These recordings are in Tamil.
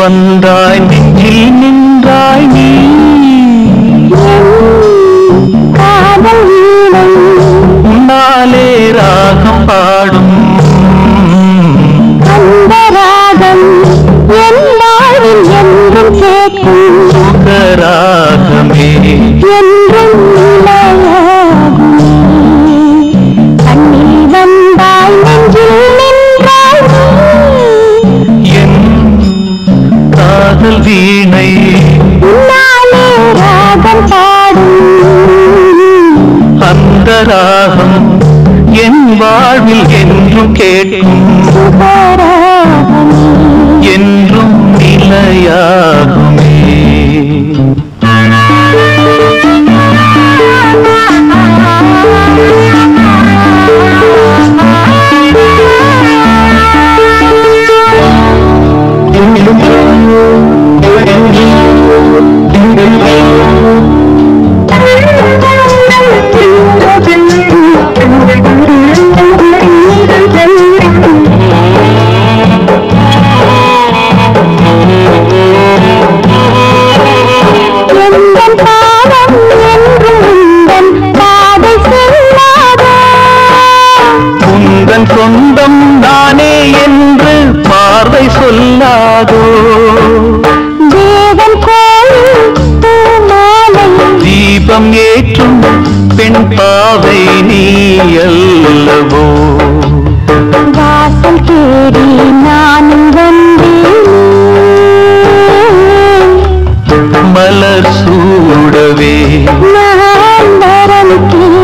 வந்தாய் நெஞ்சில் நின்றாய் நீ காதல் வீணை உன்னாலே ராகம் பாடும் அந்த ராகம் என் வாழ்வில் என்றும் கேட்கும் சுகராகமே என்றும் நிலையாகுமே கண்ணில் வந்தாய் நெஞ்சில் நின்றாய் நீ. என் காதல் வீணை உன்னாலே ராகம் பாடும் அந்த ராகம் என் வாழ்வில் என்றும் கேட்கும் சுகராகமே என்றும் நிலையாகுமே எந்தன் பாதம் என்றும் உந்தன் பாதை செல்லாதோ உந்தன் சொந்தம் நானே என்று பார்வை சொல்லாதோ தேவன் கோயில் பூமாலை தீபம் ஏற்றும் பெண் பாவை நீ அல்லவோ வாசல் தேடி நானும் வந்தேன் மலர் சூடவே நான் வரம்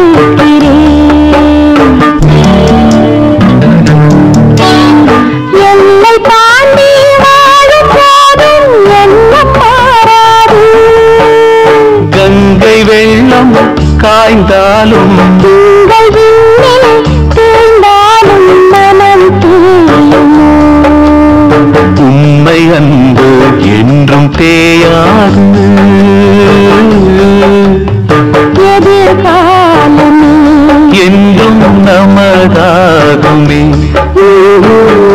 கேட்கிறேன் என்னை தாண்டி வாழும் போதும் எண்ணம் மாறாது கங்கை வெள்ளம் காய்ந்தாலும் உங்கள் விண்ணில் தேய்ந்தாலும் மனம் தேயுமோ உண்மை அன்பு என்றும் தேயாது எதிர்காலமே என்றும் நமதாகுமே ஊ